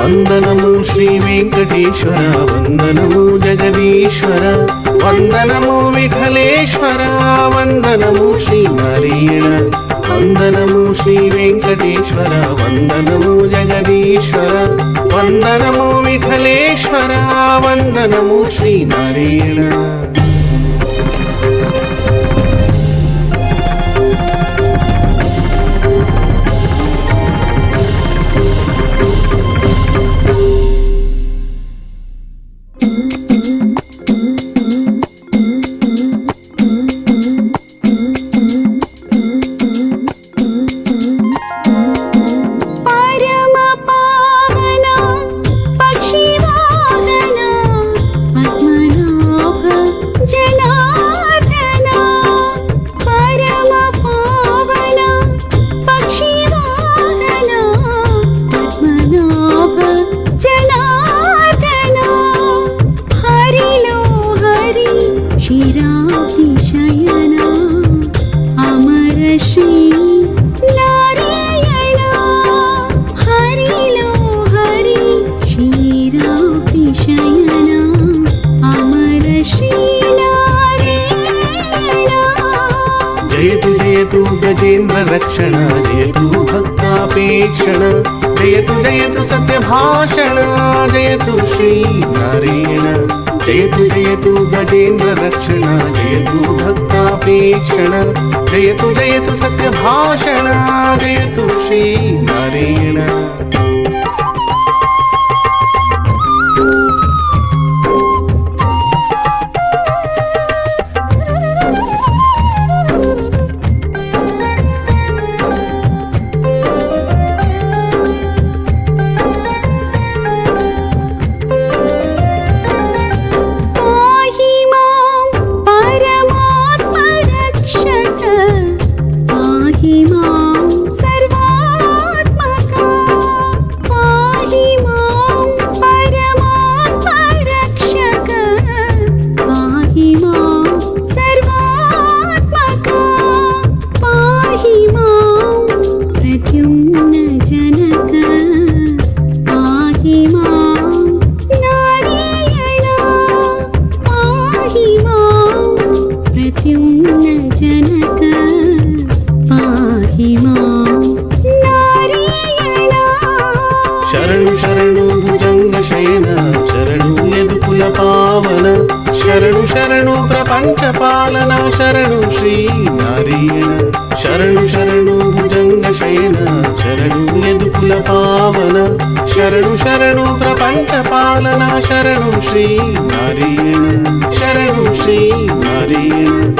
వందనము శ్రీ వెంకటేశ్వర వందనము జగదీశ్వర వందనము విఠలేశ్వర వందనము శ్రీ నారాయణ వందనము శ్రీ వెంకటేశ్వర వందనము జగదీశ్వర వందనము విఠలేశ్వర వందనము శ్రీ నారాయణ పరమ పావన పక్షివాహన పద్మనాభ జనార్దన పరమ పావన పక్షివాహన పద్మనాభ జనార్దన హరిలో హరి శిరాతిశయన అమర శ్రీ నారాయణ హరిలో హరి క్షీరాతిశయన అమర శ్రీ నారాయణ జయతు జయతు గజేంద్ర రక్షణ జయతు భక్తాపేక్షణ జయతు జయతు సత్యభాషణ జయతు శ్రీ నారాయణ జయతు జయతు గజేంద్ర రక్షణ జయతు భక్తాపేక్షణ జయతు జయతు సత్యభాషణ జయతు శ్రీ నారాయణ पाहि मां परमात्मरक्षक पाहि मां सर्वात्मका पाहि मां परमात्मरक्षक पाहि मां सर्वात्मका पाहि मां प्रद्युम्नजनक पाहि मां नारायण पाहि मां प्रद्युम्नजनक पाहि मां नारायण శరణు శరణు భుజంగ శయన శరణు యదుకుల పావన శరణు శరణు ప్రపంచ పాలన శరణు శ్రీ నారాయణ శరణు శరణు భుజంగ శయన శరణు యదుకుల పావన శరణు శరణు ప్రపంచ పాలన శరణు శ్రీ నారాయణ శరణు శ్రీ నారాయణ